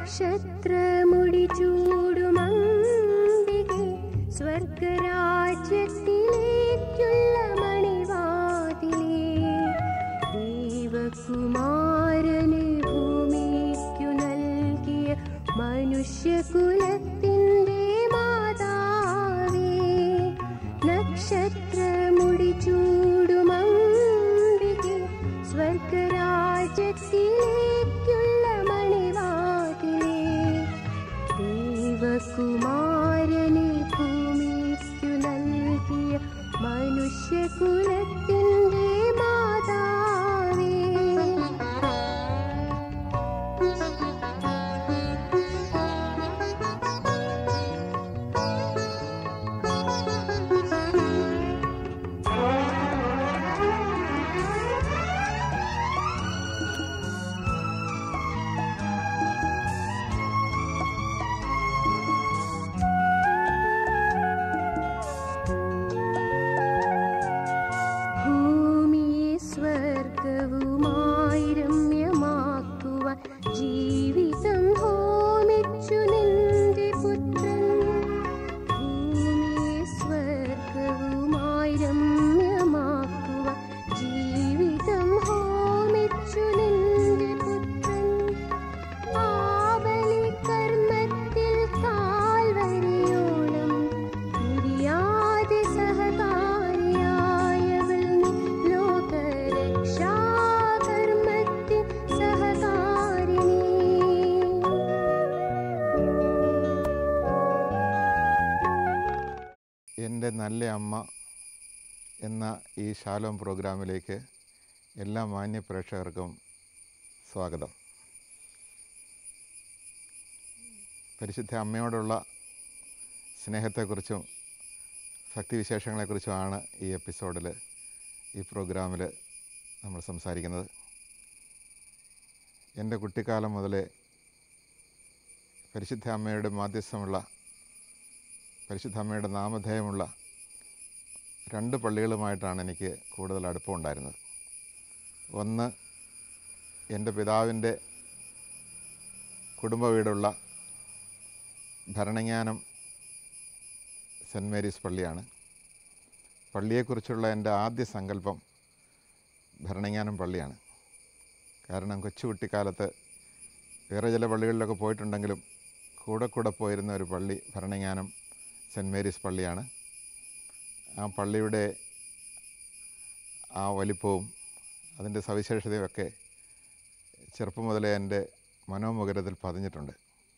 നക്ഷത്രമുടി ചൂടുമന്തികെ സ്വർഗരാജ്യത്തിലേക്കുള്ള മണിവാതിലേ ദേവകുമാരന് ഭൂമിക്കു നൽകിയ മനുഷ്യകുലത്തിൻ്റെ മാതാവേ നക്ഷത്രമുടി ചൂടുമന്തികെ സ്വർഗരാജ്യത്തിലേക്കുള്ള മണിവാതിലേ ദേവകുമാരനെ ഭൂമിക്കു നൽകിയ മനുഷ്യകുലത്തിൻ്റെ മാതാവേ ഭൂമിയെ സ്വർഗവുമായി രമ്യമാക്കുവാൻ ജീവിതം ഹോമിച്ചു നിന്റെ പുത്രൻ ഭൂമിയെ സ്വർഗവുമായി രമ്യമാക്കുവാൻ ജീവിതം ഹോമിച്ചു നിന്റെ പുത്രൻ ആബലി കർമ്മത്തിൽ കാൽവരിയോളം പിരിയാതെ സഹകാരിയായവൾ നീ ലോകരക്ഷാകർമ്മത്തിൽ സഹകാരിണി എൻ്റെ നല്ല അമ്മ എന്ന ഈ ശാലോം പ്രോഗ്രാമിലേക്ക് എല്ലാ മാന്യ പ്രേക്ഷകർക്കും സ്വാഗതം പരിശുദ്ധ അമ്മയോടുള്ള സ്നേഹത്തെക്കുറിച്ചും ഭക്തിവിശേഷങ്ങളെക്കുറിച്ചുമാണ് ഈ എപ്പിസോഡിൽ ഈ പ്രോഗ്രാമിൽ നമ്മൾ സംസാരിക്കുന്നത് എൻ്റെ കുട്ടിക്കാലം മുതലേ പരിശുദ്ധ അമ്മയുടെ മാധ്യസ്ഥമുള്ള പരിശുദ്ധ അമ്മയുടെ നാമധേയമുള്ള രണ്ട് പള്ളികളുമായിട്ടാണ് എനിക്ക് കൂടുതൽ അടുപ്പമുണ്ടായിരുന്നത് ഒന്ന് എൻ്റെ പിതാവിൻ്റെ കുടുംബ വീടുള്ള ഭരണങ്ങാനം സെൻറ്റ് മേരീസ് പള്ളിയാണ് പള്ളിയെക്കുറിച്ചുള്ള എൻ്റെ ആദ്യ സങ്കല്പം ഭരണങ്ങാനം പള്ളിയാണ് കാരണം കൊച്ചുകുട്ടിക്കാലത്ത് വേറെ ചില പള്ളികളിലൊക്കെ പോയിട്ടുണ്ടെങ്കിലും കൂടെ കൂടെ പോയിരുന്ന ഒരു പള്ളി ഭരണങ്ങാനം സെൻറ്റ് മേരീസ് പള്ളിയാണ് ആ പള്ളിയുടെ ആ വലിപ്പവും അതിൻ്റെ സവിശേഷതയുമൊക്കെ ചെറുപ്പം മുതലേ എൻ്റെ മനോമുഖരത്തിൽ പതിഞ്ഞിട്ടുണ്ട്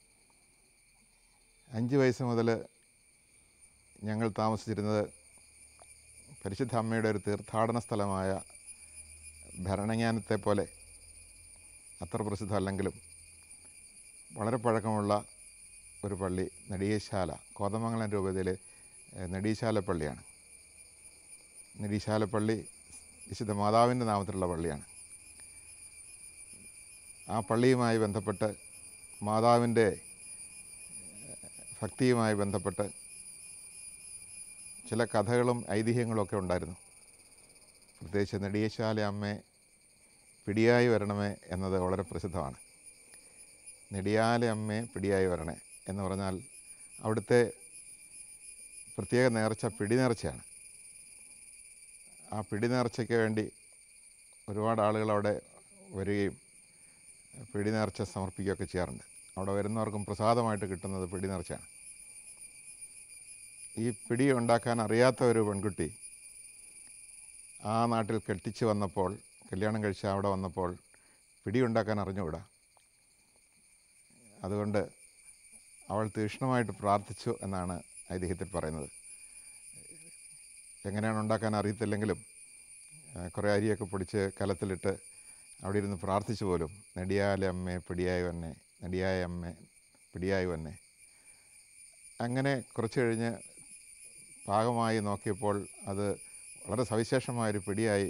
അഞ്ച് വയസ്സ് മുതൽ ഞങ്ങൾ താമസിച്ചിരുന്നത് പരിശുദ്ധ അമ്മയുടെ ഒരു തീർത്ഥാടന സ്ഥലമായ ഭരണങ്ങാനത്തെ പോലെ അത്ര പ്രസിദ്ധമല്ലെങ്കിലും വളരെ പഴക്കമുള്ള ഒരു പള്ളി നെടിയശാല കോതമംഗലം രൂപതയിലെ ഏഹ്, നെടിയശാല പള്ളിയാണ് നെടിയശാല പള്ളി വിശുദ്ധ മാതാവിൻ്റെ നാമത്തിലുള്ള പള്ളിയാണ് ആ പള്ളിയുമായി ബന്ധപ്പെട്ട് മാതാവിൻ്റെ ഏഹ്, ഭക്തിയുമായി ബന്ധപ്പെട്ട് ചില കഥകളും ഐതിഹ്യങ്ങളൊക്കെ ഉണ്ടായിരുന്നു പ്രത്യേകിച്ച് നെടിയശാല അമ്മേ പിടിയായി വരണമേ എന്നത് വളരെ പ്രസിദ്ധമാണ് നെടിയാല അമ്മേ പിടിയായി വരണേ എന്ന് പറഞ്ഞാൽ അവിടുത്തെ പ്രത്യേക നേർച്ച പിടി നേർച്ചയാണ് ആ പിടി നേർച്ചയ്ക്ക് വേണ്ടി ഒരുപാട് ആളുകൾ അവിടെ വരികയും പിടി നേർച്ച സമർപ്പിക്കുകയൊക്കെ ചെയ്യാറുണ്ട് അവിടെ വരുന്നവർക്കും പ്രസാദമായിട്ട് കിട്ടുന്നത് പിടി നേർച്ചയാണ് ഈ പിടി ഉണ്ടാക്കാൻ അറിയാത്ത ഒരു പെൺകുട്ടി ആ നാട്ടിൽ കെട്ടിച്ച് വന്നപ്പോൾ കല്യാണം കഴിച്ച് അവിടെ വന്നപ്പോൾ പിടി ഉണ്ടാക്കാൻ അറിഞ്ഞുകൂടാ അതുകൊണ്ട് അവൾ തീക്ഷ്ണമായിട്ട് പ്രാർത്ഥിച്ചു എന്നാണ് ഐതിഹ്യത്തിൽ പറയുന്നത് എങ്ങനെയാണ് ഉണ്ടാക്കാൻ അറിയത്തില്ലെങ്കിലും ആ, കുറേ അരിയൊക്കെ പൊടിച്ച് കലത്തിലിട്ട് അവിടെ ഇരുന്ന് പ്രാർത്ഥിച്ചു പോലും നെടിയാലെ അമ്മേ പിടിയായി വന്നെ നെടിയായ അമ്മേ പിടിയായി വന്നെ അങ്ങനെ കുറച്ച് കഴിഞ്ഞ് പാകമായി നോക്കിയപ്പോൾ അത് വളരെ സവിശേഷമായൊരു പിടിയായി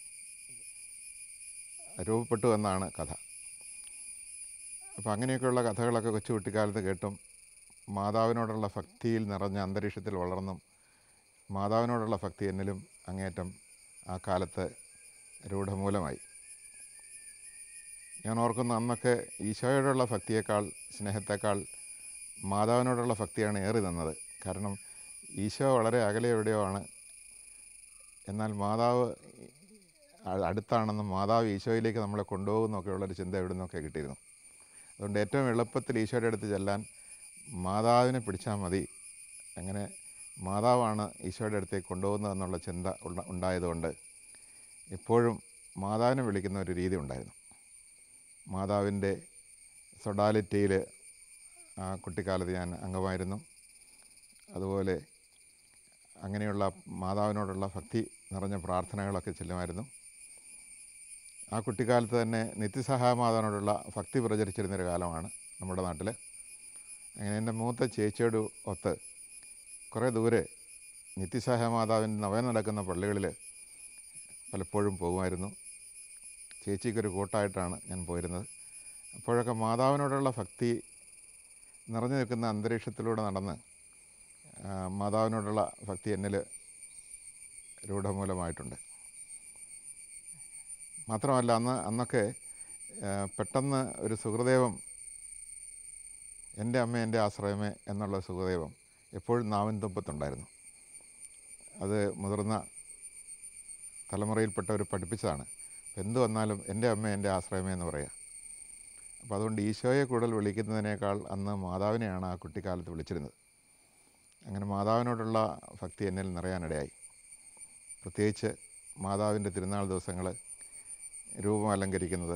രൂപപ്പെട്ടു എന്നാണ് കഥ അപ്പോൾ അങ്ങനെയൊക്കെയുള്ള കഥകളൊക്കെ കൊച്ചു കുട്ടിക്കാലത്ത് കേട്ടും മാതാവിനോടുള്ള ഭക്തിയിൽ നിറഞ്ഞ അന്തരീക്ഷത്തിൽ വളർന്നും മാതാവിനോടുള്ള ഭക്തി എന്നിലും അങ്ങേറ്റം ആ കാലത്ത് രൂഢമൂലമായി ഞാൻ ഓർക്കുന്ന അന്നൊക്കെ ഈശോയോടുള്ള ഭക്തിയേക്കാൾ സ്നേഹത്തേക്കാൾ മാതാവിനോടുള്ള ഭക്തിയാണ് ഏറി നിന്നത് കാരണം ഈശോ വളരെ അകലെ എവിടെയോ ആണ് എന്നാൽ മാതാവ് അ- അടുത്താണെന്നും മാതാവ് ഈശോയിലേക്ക് നമ്മളെ കൊണ്ടുപോകുന്നൊക്കെ ഉള്ളൊരു ചിന്ത എവിടെ നിന്നൊക്കെ കിട്ടിയിരുന്നു അതുകൊണ്ട് ഏറ്റവും എളുപ്പത്തിൽ ഈശോയുടെ അടുത്ത് ചെല്ലാൻ മാതാവിനെ പിടിച്ചാൽ മതി അങ്ങനെ മാതാവാണ് ഈശോയുടെ അടുത്തേക്ക് കൊണ്ടുപോകുന്നതെന്നുള്ള ചിന്ത ഉണ്ട- ഉണ്ടായതുകൊണ്ട് എപ്പോഴും മാതാവിനെ വിളിക്കുന്ന ഒരു രീതി ഉണ്ടായിരുന്നു മാതാവിൻ്റെ സൊഡാലിറ്റിയിൽ ആ കുട്ടിക്കാലത്ത് ഞാൻ അംഗമായിരുന്നു അതുപോലെ അങ്ങനെയുള്ള മാതാവിനോടുള്ള ഭക്തി നിറഞ്ഞ പ്രാർത്ഥനകളൊക്കെ ചെല്ലുമായിരുന്നു ആ കുട്ടിക്കാലത്ത് തന്നെ നിത്യസഹായ മാതാവിനോടുള്ള ഭക്തി പ്രചരിച്ചിരുന്നൊരു കാലമാണ് നമ്മുടെ നാട്ടിൽ അങ്ങനെ എൻ്റെ മൂത്ത ചേച്ചിയോട് ഒത്ത് കുറേ ദൂരെ നിത്യസഹായ മാതാവിൻ്റെ നവയം നടക്കുന്ന പള്ളികളിൽ പലപ്പോഴും പോകുമായിരുന്നു ചേച്ചിക്കൊരു കൂട്ടായിട്ടാണ് ഞാൻ പോയിരുന്നത് അപ്പോഴൊക്കെ മാതാവിനോടുള്ള ഭക്തി നിറഞ്ഞു നിൽക്കുന്ന അന്തരീക്ഷത്തിലൂടെ നടന്ന് ആ, മാതാവിനോടുള്ള ഭക്തി എന്നിൽ രൂഢമൂലമായിട്ടുണ്ട് മാത്രമല്ല അന്ന് അന്നൊക്കെ ആ, പെട്ടെന്ന് ഒരു സുഹൃദേവം എൻ്റെ അമ്മ എൻ്റെ ആശ്രയമേ എന്നുള്ള സുഖദൈവം എപ്പോഴും നാവിൻ തുമ്പത്തുണ്ടായിരുന്നു അത് മുതിർന്ന തലമുറയിൽപ്പെട്ടവർ പഠിപ്പിച്ചതാണ് എന്ത് വന്നാലും എൻ്റെ അമ്മ എൻ്റെ ആശ്രയമേ എന്ന് പറയുക അപ്പോൾ അതുകൊണ്ട് ഈശോയെ കൂടുതൽ വിളിക്കുന്നതിനേക്കാൾ അന്ന് മാതാവിനെയാണ് ആ കുട്ടിക്കാലത്ത് വിളിച്ചിരുന്നത് അങ്ങനെ മാതാവിനോടുള്ള ഭക്തി എന്നിൽ നിറയാനിടയായി പ്രത്യേകിച്ച് മാതാവിൻ്റെ തിരുനാൾ ദിവസങ്ങൾ രൂപം അലങ്കരിക്കുന്നത്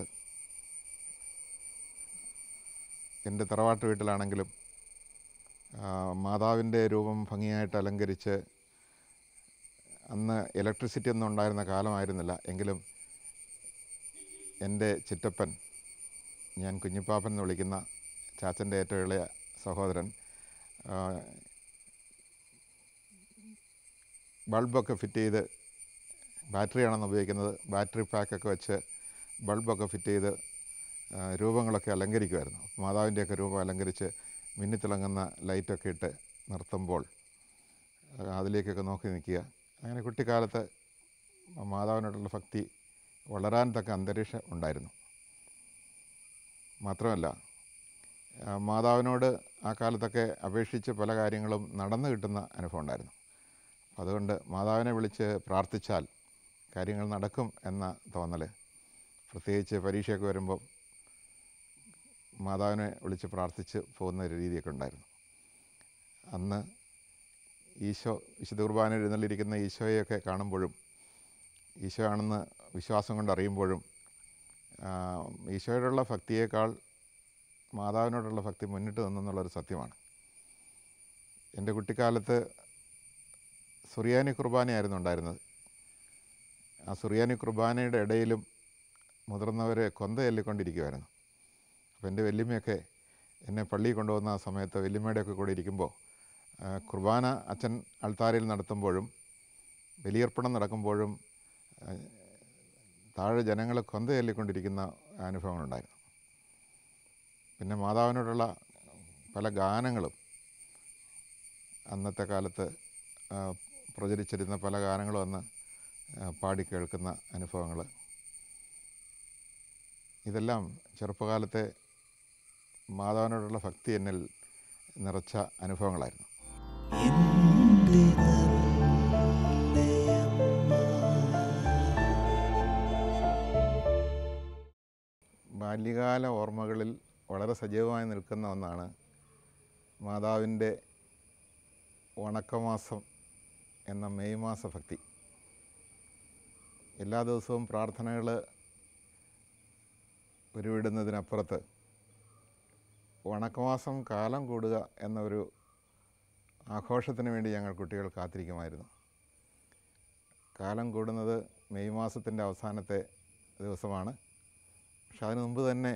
എൻ്റെ തറവാട്ട് വീട്ടിലാണെങ്കിലും ആ, മാതാവിൻ്റെ രൂപം ഭംഗിയായിട്ട് അലങ്കരിച്ച് അന്ന് ഇലക്ട്രിസിറ്റി ഒന്നും ഉണ്ടായിരുന്ന കാലമായിരുന്നില്ല എങ്കിലും എൻ്റെ ചിറ്റപ്പൻ ഞാൻ കുഞ്ഞിപ്പാപ്പൻ എന്ന് വിളിക്കുന്ന ചാച്ചൻ്റെ ഏറ്റവും ഇളയ സഹോദരൻ ആ, ബൾബൊക്കെ ഫിറ്റ് ചെയ്ത് ബാറ്ററിയാണെന്ന് ഉപയോഗിക്കുന്നത് ബാറ്ററി പാക്കൊക്കെ വെച്ച് ബൾബൊക്കെ ഫിറ്റ് ചെയ്ത് ആ, രൂപങ്ങളൊക്കെ അലങ്കരിക്കുമായിരുന്നു മാതാവിൻ്റെയൊക്കെ രൂപം അലങ്കരിച്ച് മിന്നിത്തിളങ്ങുന്ന ലൈറ്റൊക്കെ ഇട്ട് നിർത്തുമ്പോൾ ആ, അതിലേക്കൊക്കെ നോക്കി നിൽക്കുക അങ്ങനെ കുട്ടിക്കാലത്ത് മാതാവിനോടുള്ള ഭക്തി വളരാൻ തക്ക അന്തരീക്ഷം ഉണ്ടായിരുന്നു മാത്രമല്ല ആ, മാതാവിനോട് ആ കാലത്തൊക്കെ അപേക്ഷിച്ച് പല കാര്യങ്ങളും നടന്നു കിട്ടുന്ന അനുഭവം ഉണ്ടായിരുന്നു അപ്പം അതുകൊണ്ട് മാതാവിനെ വിളിച്ച് പ്രാർത്ഥിച്ചാൽ കാര്യങ്ങൾ നടക്കും എന്ന തോന്നൽ പ്രത്യേകിച്ച് പരീക്ഷയൊക്കെ വരുമ്പോൾ മാതാവിനെ വിളിച്ച് പ്രാർത്ഥിച്ച് പോകുന്ന ഒരു രീതിയൊക്കെ ഉണ്ടായിരുന്നു അന്ന് ഈശോ വിശുദ്ധ കുർബാന എഴുന്നള്ളിരിക്കുന്ന ഈശോയെയൊക്കെ കാണുമ്പോഴും ഈശോ ആണെന്ന് വിശ്വാസം കൊണ്ട് അറിയുമ്പോഴും ആ, ഈശോയോടുള്ള ഭക്തിയേക്കാൾ മാതാവിനോടുള്ള ഭക്തി മുന്നിട്ട് നിന്നെന്നുള്ളൊരു സത്യമാണ് എൻ്റെ കുട്ടിക്കാലത്ത് സുറിയാനി കുർബാനയായിരുന്നു ഉണ്ടായിരുന്നത് ആ സുറിയാനി കുർബാനയുടെ ഇടയിലും മുതിർന്നവരെ കൊന്ത ചൊല്ലിക്കൊണ്ടിരിക്കുമായിരുന്നു അപ്പോൾ എൻ്റെ വല്യമ്മയൊക്കെ എന്നെ പള്ളിയിൽ കൊണ്ടുപോകുന്ന ആ സമയത്ത് വല്യമ്മയുടെയൊക്കെ കൂടെ ഇരിക്കുമ്പോൾ ആ, കുർബാന അച്ഛൻ അൾത്താരയിൽ നടത്തുമ്പോഴും ബലിയർപ്പണം നടക്കുമ്പോഴും ആ, താഴെ ജനങ്ങൾ കൊന്ത ചൊല്ലിക്കൊണ്ടിരിക്കുന്ന അനുഭവങ്ങളുണ്ടായിരുന്നു പിന്നെ മാതാവിനോടുള്ള പല ഗാനങ്ങളും അന്നത്തെ കാലത്ത് ആ, പ്രചരിച്ചിരുന്ന പല ഗാനങ്ങളും അന്ന് ആ, പാടി കേൾക്കുന്ന അനുഭവങ്ങൾ ഇതെല്ലാം ചെറുപ്പകാലത്തെ മാതാവിനോടുള്ള ഭക്തി എന്നിൽ നിറച്ച അനുഭവങ്ങളായിരുന്നു എന്റെ നല്ലയമ്മ ബാല്യകാല ഓർമ്മകളിൽ വളരെ സജീവമായി നിൽക്കുന്ന ഒന്നാണ് മാതാവിൻ്റെ വണക്കമാസം എന്ന മെയ് മാസ ഭക്തി എല്ലാ ദിവസവും പ്രാർത്ഥനകൾ ഉരുവിടുന്നതിനപ്പുറത്ത് വണക്കമാസം കാലം കൂടുക എന്നൊരു ആഘോഷത്തിന് വേണ്ടി ഞങ്ങൾ കുട്ടികൾ കാത്തിരിക്കുമായിരുന്നു കാലം കൂടുന്നത് മെയ് മാസത്തിൻ്റെ അവസാനത്തെ ദിവസമാണ് പക്ഷെ അതിനു മുമ്പ് തന്നെ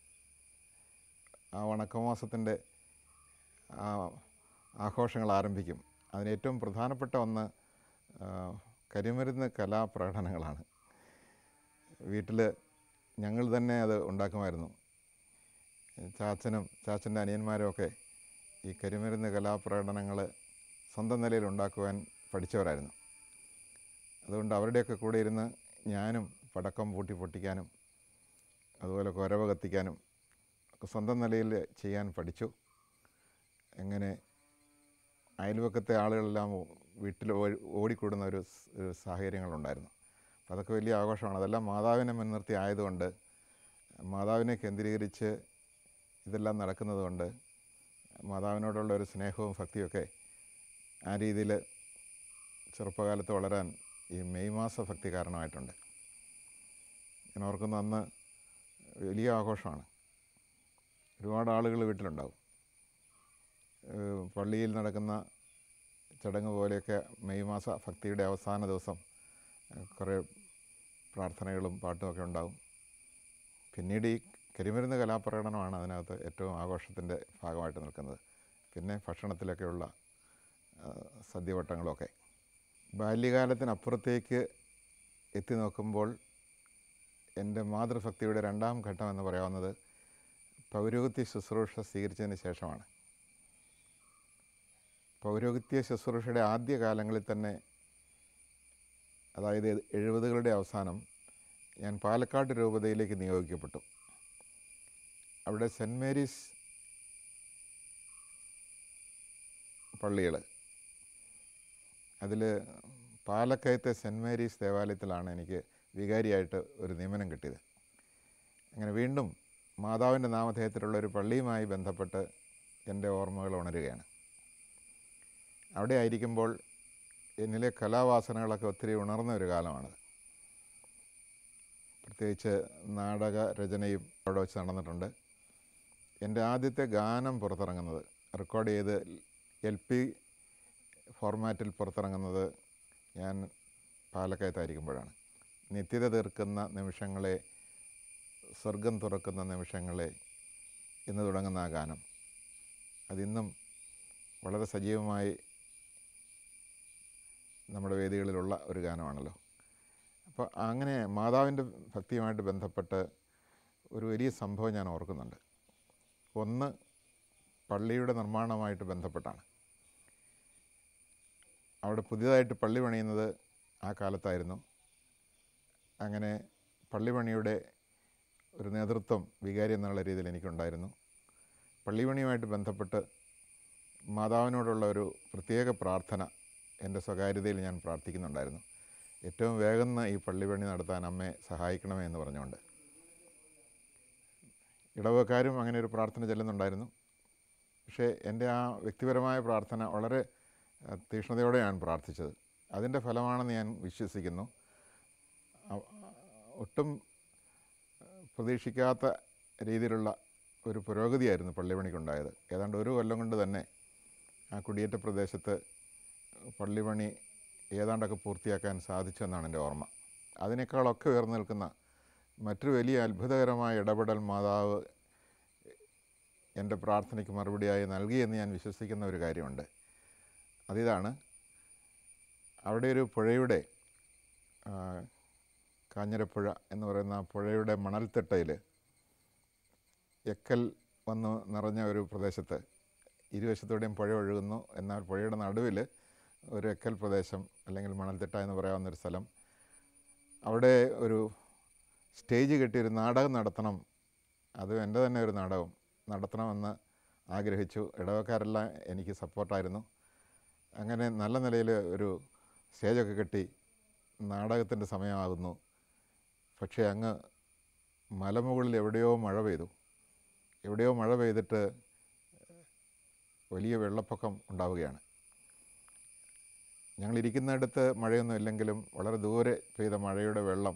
ആ വണക്കമാസത്തിൻ്റെ ആ ആഘോഷങ്ങൾ ആരംഭിക്കും അതിന് ഏറ്റവും പ്രധാനപ്പെട്ട ഒന്ന് ആ, കരിമരുന്ന് കലാപ്രകടനങ്ങളാണ് വീട്ടിൽ ഞങ്ങൾ തന്നെ അത് ഉണ്ടാക്കുമായിരുന്നു ചാച്ചനും ചാച്ചൻ്റെ അനിയന്മാരും ഒക്കെ ഈ കരിമരുന്ന് കലാപ്രകടനങ്ങൾ സ്വന്തം നിലയിൽ ഉണ്ടാക്കുവാൻ പഠിച്ചവരായിരുന്നു അതുകൊണ്ട് അവരുടെയൊക്കെ കൂടെ ഇരുന്ന് ഞാനും പടക്കം പൂട്ടി പൊട്ടിക്കാനും അതുപോലെ കുരവ കത്തിക്കാനും ഒക്കെ സ്വന്തം നിലയിൽ ചെയ്യാൻ പഠിച്ചു എങ്ങനെ അയൽവക്കത്തെ ആളുകളെല്ലാം വീട്ടിൽ ഓടി- ഓടിക്കൂടുന്ന ഒരു സ്- ഒരു സാഹചര്യങ്ങളുണ്ടായിരുന്നു അപ്പോൾ അതൊക്കെ വലിയ ആഘോഷമാണ് അതെല്ലാം മാതാവിനെ മുൻനിർത്തി ആയതുകൊണ്ട് മാതാവിനെ കേന്ദ്രീകരിച്ച് ഇതെല്ലാം നടക്കുന്നത് കൊണ്ട് മാതാവിനോടുള്ള ഒരു സ്നേഹവും ഭക്തിയൊക്കെ ആ രീതിയിൽ ചെറുപ്പകാലത്ത് വളരാൻ ഈ മെയ് മാസ ഭക്തി കാരണമായിട്ടുണ്ട് ഞാൻ ഓർക്കുന്ന അന്ന് വലിയ ആഘോഷമാണ് ഒരുപാട് ആളുകൾ വീട്ടിലുണ്ടാവും ഏഹ് പള്ളിയിൽ നടക്കുന്ന ചടങ്ങ് പോലെയൊക്കെ മെയ് മാസ ഭക്തിയുടെ അവസാന ദിവസം ഏഹ് കുറേ പ്രാർത്ഥനകളും പാട്ടുമൊക്കെ ഉണ്ടാവും പിന്നീട് ഈ കരിമരുന്ന് കലാപ്രകടനമാണ് അതിനകത്ത് ഏറ്റവും ആഘോഷത്തിൻ്റെ ഭാഗമായിട്ട് നിൽക്കുന്നത് പിന്നെ ഭക്ഷണത്തിലൊക്കെയുള്ള ഏഹ് സദ്യവട്ടങ്ങളൊക്കെ ബാല്യകാലത്തിനപ്പുറത്തേക്ക് എത്തി നോക്കുമ്പോൾ എൻ്റെ മാതൃഭക്തിയുടെ രണ്ടാം ഘട്ടം എന്ന് പറയാവുന്നത് പൗരോഹിത്യ ശുശ്രൂഷ സ്വീകരിച്ചതിന് ശേഷമാണ് പൗരോഹിത്യ ശുശ്രൂഷയുടെ ആദ്യ കാലങ്ങളിൽ തന്നെ അതായത് എഴുപതുകളുടെ അവസാനം ഞാൻ പാലക്കാട് രൂപതയിലേക്ക് നിയോഗിക്കപ്പെട്ടു അവിടെ സെൻറ്റ് മേരീസ് പള്ളികൾ അതിൽ പാലക്കയത്തെ സെൻറ്റ് മേരീസ് ദേവാലയത്തിലാണ് എനിക്ക് വികാരിയായിട്ട് ഒരു നിയമനം കിട്ടിയത് അങ്ങനെ വീണ്ടും മാതാവിൻ്റെ നാമധേയത്തിലുള്ള ഒരു പള്ളിയുമായി ബന്ധപ്പെട്ട് എൻ്റെ ഓർമ്മകൾ ഉണരുകയാണ് അവിടെ ആയിരിക്കുമ്പോൾ എന്നിലെ കലാവാസനകളൊക്കെ ഒത്തിരി ഉണർന്ന ഒരു കാലമാണത് പ്രത്യേകിച്ച് നാടക രചനയും അവിടെ വെച്ച് നടന്നിട്ടുണ്ട് എൻ്റെ ആദ്യത്തെ ഗാനം പുറത്തിറങ്ങുന്നത് റെക്കോർഡ് ചെയ്ത് എൽ പി ഫോർമാറ്റിൽ പുറത്തിറങ്ങുന്നത് ഞാൻ പാലക്കയത്തായിരിക്കുമ്പോഴാണ് നിത്യത തീർക്കുന്ന നിമിഷങ്ങളെ സ്വർഗം തുറക്കുന്ന നിമിഷങ്ങളെ എന്ന് തുടങ്ങുന്ന ആ ഗാനം അതിന്നും വളരെ സജീവമായി നമ്മുടെ വേദികളിലുള്ള ഒരു ഗാനമാണല്ലോ അപ്പോൾ അങ്ങനെ മാതാവിൻ്റെ ഭക്തിയുമായിട്ട് ബന്ധപ്പെട്ട് ഒരു വലിയ സംഭവം ഞാൻ ഓർക്കുന്നുണ്ട് ഒന്ന് പള്ളിയുടെ നിർമ്മാണവുമായിട്ട് ബന്ധപ്പെട്ടാണ് അവിടെ പുതിയതായിട്ട് പള്ളി പണിയുന്നത് ആ കാലത്തായിരുന്നു അങ്ങനെ പള്ളി പണിയുടെ ഒരു നേതൃത്വം വികാരി എന്നുള്ള രീതിയിൽ എനിക്കുണ്ടായിരുന്നു പള്ളി പണിയുമായിട്ട് ബന്ധപ്പെട്ട് മാതാവിനോടുള്ള ഒരു പ്രത്യേക പ്രാർത്ഥന എൻ്റെ സ്വകാര്യതയിൽ ഞാൻ പ്രാർത്ഥിക്കുന്നുണ്ടായിരുന്നു ഏറ്റവും വേഗം ഈ പള്ളി പണി നടത്താൻ അമ്മയെ സഹായിക്കണമേ എന്ന് പറഞ്ഞുകൊണ്ട് ഇടവക്കാരും അങ്ങനെ ഒരു പ്രാർത്ഥന ചെല്ലുന്നുണ്ടായിരുന്നു പക്ഷേ എൻ്റെ ആ വ്യക്തിപരമായ പ്രാർത്ഥന വളരെ അഹ്, തീക്ഷ്ണതയോടെ ഞാൻ പ്രാർത്ഥിച്ചത് അതിൻ്റെ ഫലമാണെന്ന് ഞാൻ വിശ്വസിക്കുന്നു അ- ഒട്ടും അഹ്, പ്രതീക്ഷിക്കാത്ത രീതിയിലുള്ള ഒരു പുരോഗതിയായിരുന്നു പള്ളിപ്പണിക്കുണ്ടായത് ഏതാണ്ട് ഒരു കൊല്ലം കൊണ്ട് തന്നെ ആ കുടിയേറ്റ പ്രദേശത്ത് പള്ളിപ്പണി ഏതാണ്ടൊക്കെ പൂർത്തിയാക്കാൻ സാധിച്ചു എന്നാണ് എൻ്റെ ഓർമ്മ അതിനേക്കാളൊക്കെ ഉയർന്നു നിൽക്കുന്ന മറ്റൊരു വലിയ അത്ഭുതകരമായ ഇടപെടൽ മാതാവ് എൻ്റെ പ്രാർത്ഥനയ്ക്ക് മറുപടിയായി നൽകിയെന്ന് ഞാൻ വിശ്വസിക്കുന്ന ഒരു കാര്യമുണ്ട് അതിതാണ് അവിടെ ഒരു പുഴയുടെ ആ, കാഞ്ഞിരപ്പുഴ എന്ന് പറയുന്ന ആ പുഴയുടെ മണൽത്തിട്ടയിൽ എക്കൽ വന്ന് നിറഞ്ഞ ഒരു പ്രദേശത്ത് ഇരുവശത്തൂടെയും പുഴ ഒഴുകുന്നു എന്നാൽ പുഴയുടെ നടുവിൽ ഒരു എക്കൽ പ്രദേശം അല്ലെങ്കിൽ മണൽത്തിട്ട എന്ന് പറയാവുന്ന ഒരു സ്ഥലം അവിടെ ഒരു സ്റ്റേജ് കെട്ടി ഒരു നാടകം നടത്തണം അത് എൻ്റെ തന്നെ ഒരു നാടകം നടത്തണമെന്ന് ആഗ്രഹിച്ചു ഇടവക്കാരെല്ലാം എനിക്ക് സപ്പോർട്ടായിരുന്നു അങ്ങനെ നല്ല നിലയിൽ ഒരു സ്റ്റേജൊക്കെ കെട്ടി നാടകത്തിൻ്റെ സമയമാകുന്നു പക്ഷേ അങ്ങ് മലമുകളിൽ എവിടെയോ മഴ പെയ്തു എവിടെയോ മഴ പെയ്തിട്ട് വലിയ വെള്ളപ്പൊക്കം ഉണ്ടാവുകയാണ് ഞങ്ങൾ ഇരിക്കുന്നിടത്ത് മഴയൊന്നും ഇല്ലെങ്കിലും വളരെ ദൂരെ പെയ്ത മഴയുടെ വെള്ളം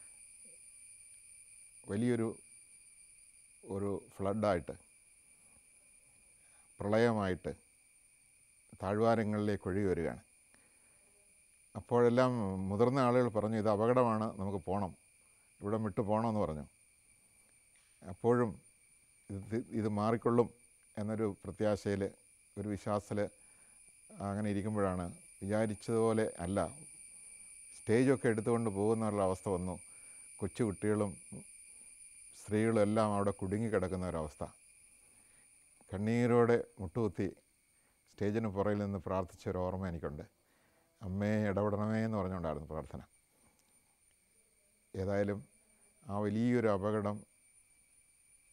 വലിയൊരു ഒരു ഫ്ലഡായിട്ട് പ്രളയമായിട്ട് താഴ്വാരങ്ങളിലേക്ക് ഒഴുകി വരികയാണ് അപ്പോഴെല്ലാം മുതിർന്ന ആളുകൾ പറഞ്ഞു ഇത് അപകടമാണ് നമുക്ക് പോകണം ഇവിടെ വിട്ടു പോകണമെന്ന് പറഞ്ഞു അപ്പോഴും ഇത് ഇത് മാറിക്കൊള്ളും എന്നൊരു പ്രത്യാശയിൽ ഒരു വിശ്വാസത്തിൽ അങ്ങനെ ഇരിക്കുമ്പോഴാണ് വിചാരിച്ചതുപോലെ അല്ല സ്റ്റേജൊക്കെ എടുത്തുകൊണ്ട് പോകുന്നുള്ള അവസ്ഥ വന്നു കൊച്ചു കുട്ടികളും സ്ത്രീകളും എല്ലാം അവിടെ കുടുങ്ങിക്കിടക്കുന്ന ഒരവസ്ഥ കണ്ണീരോടെ മുട്ടുകുത്തി സ്റ്റേജിന് പുറകിൽ നിന്ന് പ്രാർത്ഥിച്ച ഒരു ഓർമ്മ എനിക്കുണ്ട് അമ്മേ ഇടപെടണമേ എന്ന് പറഞ്ഞുകൊണ്ടായിരുന്നു പ്രാർത്ഥന ഏതായാലും ആ വലിയൊരു അപകടം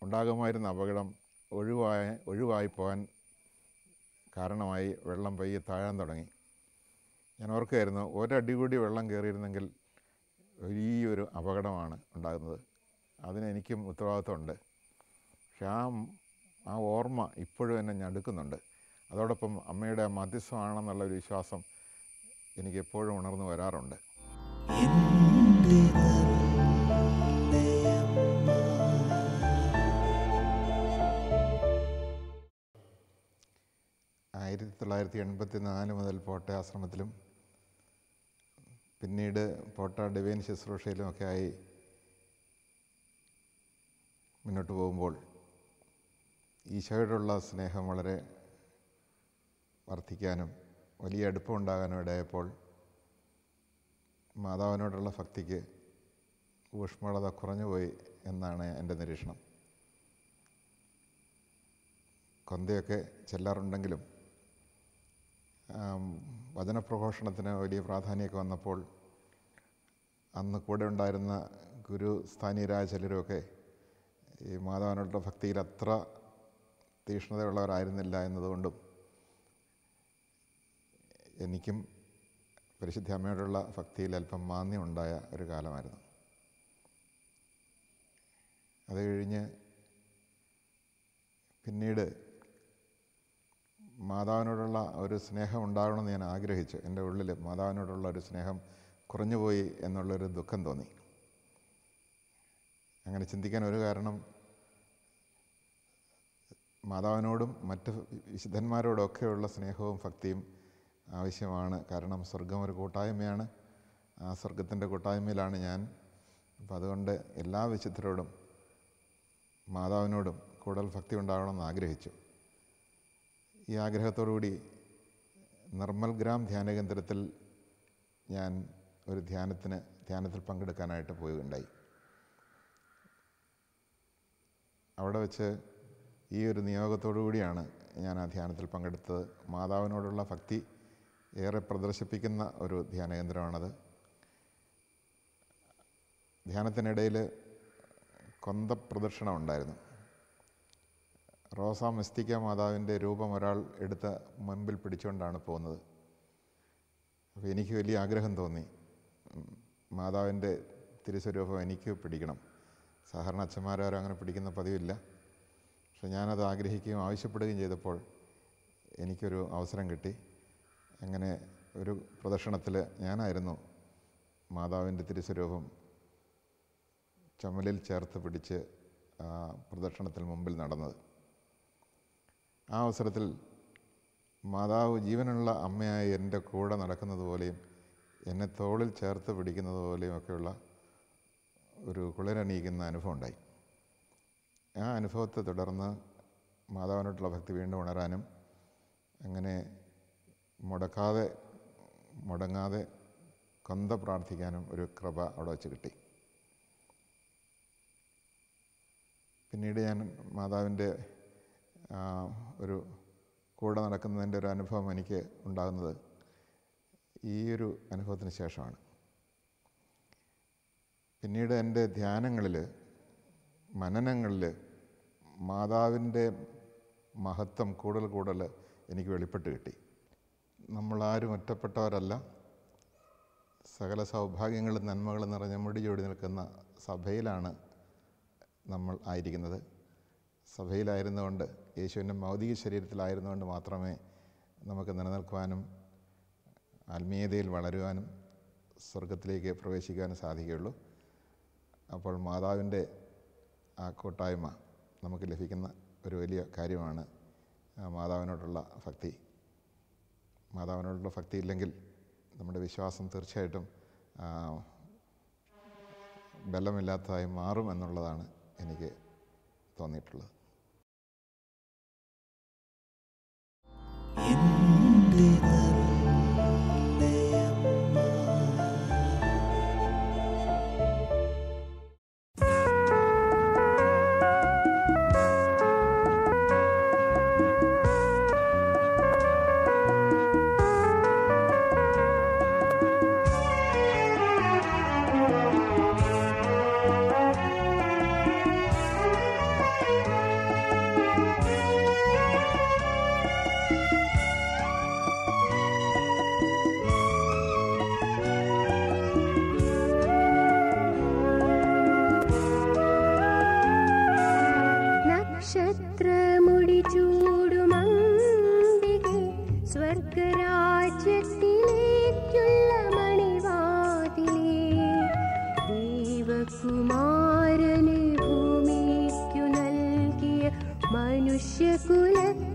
ഉണ്ടാകുമായിരുന്ന അപകടം ഒഴിവായ ഒഴിവായി പോകാൻ കാരണമായി വെള്ളം പയ്യെ താഴാൻ തുടങ്ങി ഞാൻ ഓർക്കുകയായിരുന്നു ഒരടി കൂടി വെള്ളം കയറിയിരുന്നെങ്കിൽ വലിയൊരു അപകടമാണ് ഉണ്ടാകുന്നത് അതിന് എനിക്കും ഉത്തരവാദിത്വമുണ്ട് പക്ഷെ ആ ആ ഓർമ്മ ഇപ്പോഴും എന്നെ ഞടുക്കുന്നുണ്ട് അതോടൊപ്പം അമ്മയുടെ മധ്യസ്ഥമാണെന്നുള്ള ഒരു വിശ്വാസം എനിക്ക് എപ്പോഴും ഉണർന്നു വരാറുണ്ട് എന്റെ നല്ലയമ്മ ആയിരത്തി തൊള്ളായിരത്തി എൺപത്തി നാല് മുതൽ പോട്ട ആശ്രമത്തിലും പിന്നീട് പോട്ട ഡിവൈൻ ശുശ്രൂഷയിലുമൊക്കെ ആയി മുന്നോട്ട് പോകുമ്പോൾ ഈശോയോടുള്ള സ്നേഹം വളരെ വർദ്ധിക്കാനും വലിയ അടുപ്പമുണ്ടാകാനും ഇടയായപ്പോൾ മാതാവിനോടുള്ള ഭക്തിക്ക് ഊഷ്മളത കുറഞ്ഞുപോയി എന്നാണ് എൻ്റെ നിരീക്ഷണം കൊന്തയൊക്കെ ചെല്ലാറുണ്ടെങ്കിലും ആം, വചനപ്രഘോഷണത്തിന് വലിയ പ്രാധാന്യമൊക്കെ വന്നപ്പോൾ അന്ന് കൂടെ ഉണ്ടായിരുന്ന ഗുരു സ്ഥാനീയരായ ചിലരുമൊക്കെ ഈ മാതാവിനോടുള്ള ഭക്തിയിൽ അത്ര തീക്ഷ്ണതയുള്ളവരായിരുന്നില്ല എന്നതുകൊണ്ടും എനിക്കും പരിശുദ്ധ അമ്മയോടുള്ള ഭക്തിയിൽ അല്പം മാന്യം ഉണ്ടായ ഒരു കാലമായിരുന്നു അത് കഴിഞ്ഞ് പിന്നീട് മാതാവിനോടുള്ള ഒരു സ്നേഹം ഉണ്ടാകണമെന്ന് ഞാൻ ആഗ്രഹിച്ചു എൻ്റെ ഉള്ളിൽ മാതാവിനോടുള്ള ഒരു സ്നേഹം കുറഞ്ഞുപോയി എന്നുള്ളൊരു ദുഃഖം തോന്നി അങ്ങനെ ചിന്തിക്കാൻ ഒരു കാരണം മാതാവിനോടും മറ്റ് വിശുദ്ധന്മാരോടൊക്കെയുള്ള സ്നേഹവും ഭക്തിയും ആവശ്യമാണ് കാരണം സ്വർഗം ഒരു കൂട്ടായ്മയാണ് ആ സ്വർഗത്തിൻ്റെ കൂട്ടായ്മയിലാണ് ഞാൻ അപ്പം അതുകൊണ്ട് എല്ലാ വിശുദ്ധരോടും മാതാവിനോടും കൂടുതൽ ഭക്തി ഉണ്ടാകണമെന്ന് ആഗ്രഹിച്ചു ഈ ആഗ്രഹത്തോടുകൂടി നിർമ്മൽ ഗ്രാം ധ്യാന കേന്ദ്രത്തിൽ ഞാൻ ഒരു ധ്യാനത്തിന് ധ്യാനത്തിൽ പങ്കെടുക്കാനായിട്ട് പോവുകയുണ്ടായി അവിടെ വെച്ച് ഈ ഒരു നിയോഗത്തോടു കൂടിയാണ് ഞാൻ ആ ധ്യാനത്തിൽ പങ്കെടുത്തത് മാതാവിനോടുള്ള ഭക്തി ഏറെ പ്രദർശിപ്പിക്കുന്ന ഒരു ധ്യാന കേന്ദ്രമാണത് ധ്യാനത്തിനിടയിൽ കൊന്ത പ്രദക്ഷിണം ഉണ്ടായിരുന്നു റോസ മിസ്തിക്ക മാതാവിൻ്റെ രൂപം ഒരാൾ എടുത്ത് മുൻപിൽ പിടിച്ചുകൊണ്ടാണ് പോകുന്നത് അപ്പോൾ എനിക്ക് വലിയ ആഗ്രഹം തോന്നി ഉം, മാതാവിൻ്റെ തിരുസ്വരൂപം എനിക്ക് പിടിക്കണം സാധാരണ അച്ഛന്മാരാരും അങ്ങനെ പിടിക്കുന്ന പതിവില്ല പക്ഷെ ഞാനത് ആഗ്രഹിക്കുകയും ആവശ്യപ്പെടുകയും ചെയ്തപ്പോൾ എനിക്കൊരു അവസരം കിട്ടി അങ്ങനെ ഒരു പ്രദക്ഷിണത്തിൽ ഞാനായിരുന്നു മാതാവിൻ്റെ തിരുസ്വരൂപം ചുമലിൽ ചേർത്ത് പിടിച്ച് ആ പ്രദക്ഷിണത്തിൽ മുമ്പിൽ നടന്നത് ആ അവസരത്തിൽ മാതാവ് ജീവനുള്ള അമ്മയായി എൻ്റെ കൂടെ നടക്കുന്നത് പോലെയും എന്നെ തോളിൽ ചേർത്ത് പിടിക്കുന്നത് പോലെയും ഒക്കെയുള്ള ഒരു കുളിരണിയിക്കുന്ന അനുഭവം ഉണ്ടായി ആ അനുഭവത്തെ തുടർന്ന് മാതാവിനോടുള്ള ഭക്തി വീണ്ടും ഉണരാനും അങ്ങനെ മുടക്കാതെ മുടങ്ങാതെ കൊന്ത പ്രാർത്ഥിക്കാനും ഒരു കൃപ അവിടെ വച്ച് കിട്ടി പിന്നീട് ഞാൻ മാതാവിൻ്റെ ആ, ഒരു കൂടെ നടക്കുന്നതിൻ്റെ ഒരു അനുഭവം എനിക്ക് ഉണ്ടാകുന്നത് ഈ ഒരു അനുഭവത്തിന് ശേഷമാണ് പിന്നീട് എൻ്റെ ധ്യാനങ്ങളിൽ മനനങ്ങളിൽ മാതാവിൻ്റെ മഹത്വം കൂടുതൽ കൂടുതൽ എനിക്ക് വെളിപ്പെട്ട് കിട്ടി നമ്മളാരും ഒറ്റപ്പെട്ടവരല്ല സകല സൗഭാഗ്യങ്ങളും നന്മകളും നിറഞ്ഞ മുടി ചൂടി നിൽക്കുന്ന സഭയിലാണ് നമ്മൾ ആയിരിക്കുന്നത് സഭയിലായിരുന്നുകൊണ്ട് യേശുവിൻ്റെ ഭൗതിക ശരീരത്തിലായിരുന്നുകൊണ്ട് മാത്രമേ നമുക്ക് നിലനിൽക്കുവാനും ആത്മീയതയിൽ വളരുവാനും സ്വർഗത്തിലേക്ക് പ്രവേശിക്കാനും സാധിക്കുകയുള്ളൂ അപ്പോൾ മാതാവിൻ്റെ ആ കൂട്ടായ്മ നമുക്ക് ലഭിക്കുന്ന ഒരു വലിയ കാര്യമാണ് ആ മാതാവിനോടുള്ള ഭക്തി മാതാവിനോടുള്ള ഭക്തി ഇല്ലെങ്കിൽ നമ്മുടെ വിശ്വാസം തീർച്ചയായിട്ടും ആ, ബലമില്ലാത്തതായി മാറും എന്നുള്ളതാണ് എനിക്ക് തോന്നിയിട്ടുള്ളത് എന്റെ നല്ലയമ്മ ും സ്വർഗരാജ്യത്തിലേക്കുള്ള മണിവാതിലേ ദേവകുമാരന് ഭൂമിക്കു നൽകിയ മനുഷ്യകുലത്തിൽ